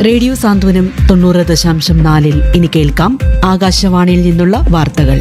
radio സാന്ത്വനം തൊണ്ണൂറ് ദശാംശം നാലിൽ ഇനി കേൾക്കാം ആകാശവാണിയിൽ നിന്നുള്ള വാർത്തകൾ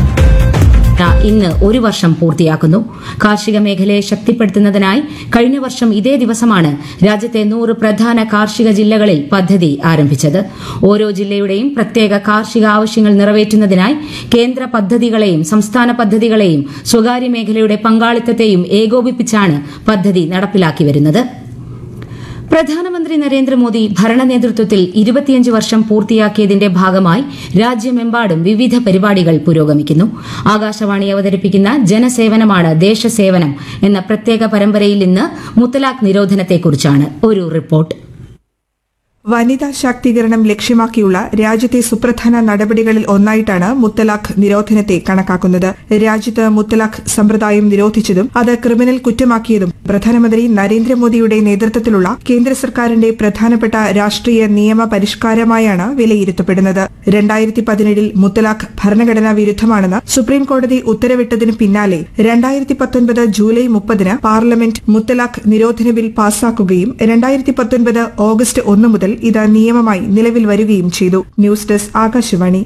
ഇന്ന് ഒരു വർഷം പൂർത്തിയാക്കുന്നു കാർഷിക മേഖലയെ ശക്തിപ്പെടുത്തുന്നതിനായി കഴിഞ്ഞ വർഷം ഇതേ ദിവസമാണ് രാജ്യത്തെ നൂറ് പ്രധാന കാർഷിക ജില്ലകളിൽ പദ്ധതി ആരംഭിച്ചത് ഓരോ ജില്ലയുടെയും പ്രത്യേക കാർഷിക ആവശ്യങ്ങൾ നിറവേറ്റുന്നതിനായി കേന്ദ്ര പദ്ധതികളെയും സംസ്ഥാന പദ്ധതികളെയും സ്വകാര്യ മേഖലയുടെ പങ്കാളിത്തത്തെയും ഏകോപിപ്പിച്ചാണ് പദ്ധതി നടപ്പിലാക്കി വരുന്നത് പ്രധാനമന്ത്രി നരേന്ദ്രമോദി ഭരണ നേതൃത്വത്തിൽ ഇരുപത്തിയഞ്ച് വർഷം പൂർത്തിയാക്കിയതിന്റെ ഭാഗമായി രാജ്യമെമ്പാടും വിവിധ പരിപാടികൾ പുരോഗമിക്കുന്നു ആകാശവാണി അവതരിപ്പിക്കുന്ന ജനസേവനമാണ് ദേശസേവനം എന്ന പ്രത്യേക പരമ്പരയിൽ ഇന്ന് മുത്തലാഖ് നിരോധനത്തെക്കുറിച്ചാണ് ഒരു റിപ്പോർട്ട് വനിതാ ശാക്തീകരണം ലക്ഷ്യമാക്കിയുള്ള രാജ്യത്തെ സുപ്രധാന നടപടികളിൽ ഒന്നായിട്ടാണ് മുത്തലാഖ് നിരോധനത്തെ കണക്കാക്കുന്നത് രാജ്യത്ത് മുത്തലാഖ് സമ്പ്രദായം നിരോധിച്ചതും അത് ക്രിമിനൽ കുറ്റമാക്കിയതും പ്രധാനമന്ത്രി നരേന്ദ്രമോദിയുടെ നേതൃത്വത്തിലുള്ള കേന്ദ്ര സർക്കാരിന്റെ പ്രധാനപ്പെട്ട രാഷ്ട്രീയ നിയമ പരിഷ്കാരമായാണ് വിലയിരുത്തപ്പെടുന്നത് രണ്ടായിരത്തി പതിനേഴിൽ മുത്തലാഖ് ഭരണഘടനാ വിരുദ്ധമാണെന്ന് സുപ്രീം കോടതി ഉത്തരവിട്ടതിന് പിന്നാലെ രണ്ടായിരത്തി പത്തൊൻപത് ജൂലൈ മുപ്പതിന് പാർലമെന്റ് മുത്തലാഖ് നിരോധന ബിൽ പാസാക്കുകയും രണ്ടായിരത്തി പത്തൊൻപത് ഓഗസ്റ്റ് ഒന്ന് മുതൽ ഇത് നിയമമായി നിലവിൽ വരികയും ചെയ്തു ന്യൂസ് ഡെസ്ക് ആകാശവാണി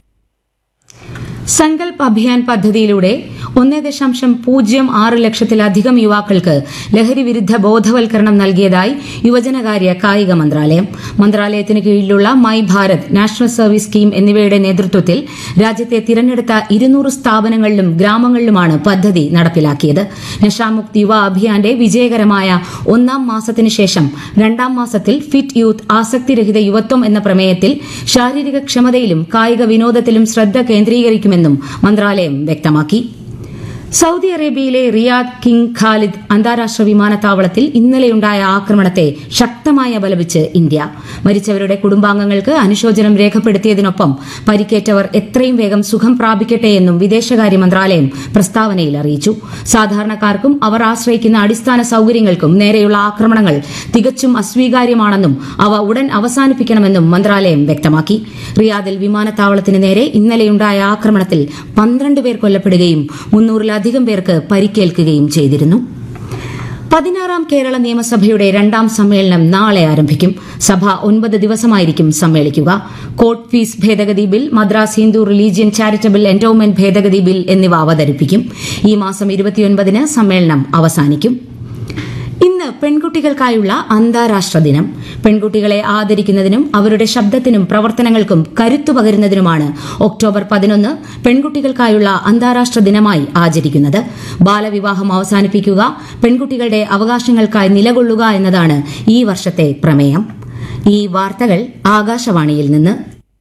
സങ്കൽപ് അഭിയാൻ പദ്ധതിയിലൂടെ ഒന്നേ ദശാംശം പൂജ്യം ആറ് ലക്ഷത്തിലധികം യുവാക്കൾക്ക് ലഹരി വിരുദ്ധ ബോധവൽക്കരണം നൽകിയതായി യുവജനകാര്യ കായിക മന്ത്രാലയം മന്ത്രാലയത്തിന് കീഴിലുള്ള my Bharat national service scheme എന്നിവയുടെ നേതൃത്വത്തിൽ രാജ്യത്തെ തിരഞ്ഞെടുത്ത ഇരുന്നൂറ് സ്ഥാപനങ്ങളിലും ഗ്രാമങ്ങളിലുമാണ് പദ്ധതി നടപ്പിലാക്കിയത് നഷാമുക്ത് യുവ അഭിയാന്റെ വിജയകരമായ ഒന്നാം മാസത്തിന് ശേഷം രണ്ടാം മാസത്തിൽ ഫിറ്റ് യൂത്ത് ആസക്തിരഹിത യുവത്വം എന്ന പ്രമേയത്തിൽ ശാരീരിക ക്ഷമതയിലും കായിക വിനോദത്തിലും ശ്രദ്ധ കേന്ദ്രീകരിക്കുമെന്നും മന്ത്രാലയം വ്യക്തമാക്കി സൌദി അറേബ്യയിലെ റിയാദ് കിങ് ഖാലിദ് അന്താരാഷ്ട്ര വിമാനത്താവളത്തിൽ ഇന്നലെയുണ്ടായ ആക്രമണത്തെ ശക്തമായി അപലപിച്ച് ഇന്ത്യ മരിച്ചവരുടെ കുടുംബാംഗങ്ങൾക്ക് അനുശോചനം രേഖപ്പെടുത്തിയതിനൊപ്പം പരിക്കേറ്റവർ എത്രയും വേഗം സുഖം പ്രാപിക്കട്ടെയെന്നും വിദേശകാര്യ മന്ത്രാലയം പ്രസ്താവനയിൽ അറിയിച്ചു സാധാരണക്കാർക്കും അവർ ആശ്രയിക്കുന്ന അടിസ്ഥാന സൌകര്യങ്ങൾക്കും നേരെയുള്ള ആക്രമണങ്ങൾ തികച്ചും അസ്വീകാര്യമാണെന്നും അവ ഉടൻ അവസാനിപ്പിക്കണമെന്നും മന്ത്രാലയം വ്യക്തമാക്കി റിയാദിൽ വിമാനത്താവളത്തിന് നേരെ ഇന്നലെയുണ്ടായ ആക്രമണത്തിൽ പന്ത്രണ്ട് പേർ കൊല്ലപ്പെടുകയും മുന്നൂറിലധികം പേർക്ക് പരിക്കേൽക്കുകയും ചെയ്തിരുന്നു പതിനാറാം കേരള നിയമസഭയുടെ രണ്ടാം സമ്മേളനം നാളെ ആരംഭിക്കും സഭ ഒൻപത് ദിവസമായിരിക്കും സമ്മേളിക്കുക കോർട്ട് ഫീസ് ഭേദഗതി bill Madras Hindu religion charitable endowment ഭേദഗതി ബിൽ എന്നിവ അവതരിപ്പിക്കും ഈ മാസം ഇരുപത്തിയൊൻപതിന് സമ്മേളനം അവസാനിക്കും ഇന്ന് പെൺകുട്ടികൾക്കായുള്ള അന്താരാഷ്ട്ര ദിനം പെൺകുട്ടികളെ ആദരിക്കുന്നതിനും അവരുടെ ശബ്ദത്തിനും പ്രവർത്തനങ്ങൾക്കും കരുത്തു പകരുന്നതിനുമാണ് ഒക്ടോബർ പതിനൊന്ന് പെൺകുട്ടികൾക്കായുള്ള അന്താരാഷ്ട്ര ദിനമായി ആചരിക്കുന്നത് ബാലവിവാഹം അവസാനിപ്പിക്കുക പെൺകുട്ടികളുടെ അവകാശങ്ങൾക്കായി നിലകൊള്ളുക എന്നതാണ് ഈ വർഷത്തെ പ്രമേയം ഈ വാർത്തകൾ ആകാശവാണിയിൽ നിന്ന്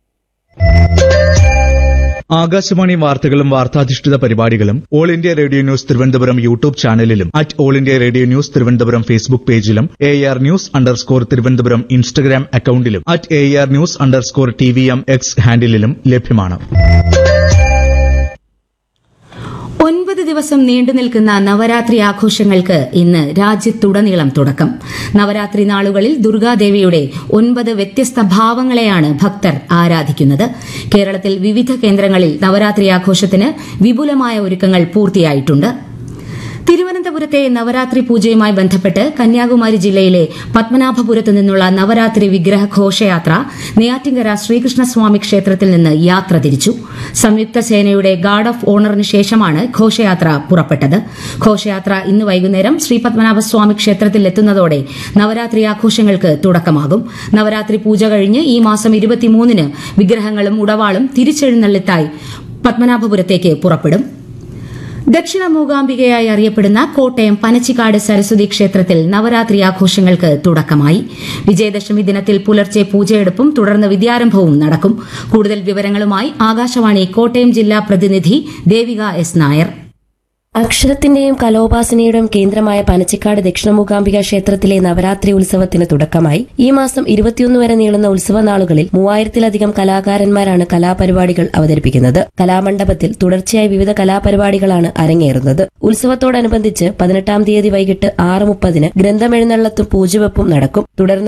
ആകാശവാണി വാർത്തകളും വാർത്താധിഷ്ഠിത പരിപാടികളും All India Radio news Thiruvananthapuram YouTube ചാനലിലും at All India Radio news Thiruvananthapuram Facebook പേജിലും A R news underscore Thiruvananthapuram Instagram അക്കൌണ്ടിലും at A R news underscore T V M X ഹാൻഡിലും ലഭ്യമാണ് ഒൻപത് ദിവസം നീണ്ടു നിൽക്കുന്ന നവരാത്രി ആഘോഷങ്ങൾക്ക് ഇന്ന് രാജ്യത്തുടനീളം തുടക്കം നവരാത്രി നാളുകളിൽ ദുർഗാദേവിയുടെ ഒൻപത് വ്യത്യസ്ത ഭാവങ്ങളെയാണ് ഭക്തർ ആരാധിക്കുന്നത് കേരളത്തിൽ വിവിധ കേന്ദ്രങ്ങളിൽ നവരാത്രി ആഘോഷത്തിന് വിപുലമായ ഒരുക്കങ്ങൾ പൂർത്തിയായിട്ടുണ്ട് തിരുവനന്തപുരത്തെ നവരാത്രി പൂജയുമായി ബന്ധപ്പെട്ട് കന്യാകുമാരി ജില്ലയിലെ പത്മനാഭപുരത്തു നിന്നുള്ള നവരാത്രി വിഗ്രഹ ഘോഷയാത്ര നെയ്യാറ്റിങ്കര ശ്രീകൃഷ്ണസ്വാമി ക്ഷേത്രത്തിൽ നിന്ന് യാത്ര തിരിച്ചു സംയുക്ത സേനയുടെ ഗാർഡ് ഓഫ് ഓണറിന് ശേഷമാണ് ഘോഷയാത്ര പുറപ്പെട്ടത് ഘോഷയാത്ര ഇന്ന് വൈകുന്നേരം ശ്രീ പത്മനാഭസ്വാമി ക്ഷേത്രത്തിൽ എത്തുന്നതോടെ നവരാത്രി ആഘോഷങ്ങൾക്ക് തുടക്കമാകും നവരാത്രി പൂജ കഴിഞ്ഞ് ഈ മാസം ഇരുപത്തിമൂന്നിന് വിഗ്രഹങ്ങളും ഉടവാളും തിരിച്ചെഴുന്നള്ളിത്തായി പത്മനാഭപുരത്തേക്ക് പുറപ്പെടും ദക്ഷിണ മൂകാംബികയായി അറിയപ്പെടുന്ന കോട്ടയം പനച്ചിക്കാട് സരസ്വതി ക്ഷേത്രത്തിൽ നവരാത്രി ആഘോഷങ്ങൾക്ക് തുടക്കമായി വിജയദശമി ദിനത്തിൽ പുലർച്ചെ പൂജയെടുപ്പും തുടർന്ന് വിദ്യാരംഭവും നടക്കും കൂടുതൽ വിവരങ്ങളുമായി ആകാശവാണി കോട്ടയം ജില്ലാ പ്രതിനിധി ദേവിക എസ് നായർ അക്ഷരത്തിന്റെയും കലോപാസനയുടെയും കേന്ദ്രമായ പനച്ചിക്കാട് ദക്ഷിണമൂകാംബിക ക്ഷേത്രത്തിലെ നവരാത്രി ഉത്സവത്തിന് തുടക്കമായി ഈ മാസം ഇരുപത്തിയൊന്ന് വരെ നീളുന്ന ഉത്സവ നാളുകളിൽ മൂവായിരത്തിലധികം കലാകാരന്മാരാണ് കലാപരിപാടികൾ അവതരിപ്പിക്കുന്നത് കലാമണ്ഡപത്തിൽ തുടർച്ചയായി വിവിധ കലാപരിപാടികളാണ് അരങ്ങേറുന്നത് ഉത്സവത്തോടനുബന്ധിച്ച് പതിനെട്ടാം തീയതി വൈകിട്ട് ആറ് മുപ്പതിന് ഗ്രന്ഥമെഴുന്നള്ളത്തും പൂജവെപ്പും നടക്കും തുടർന്ന്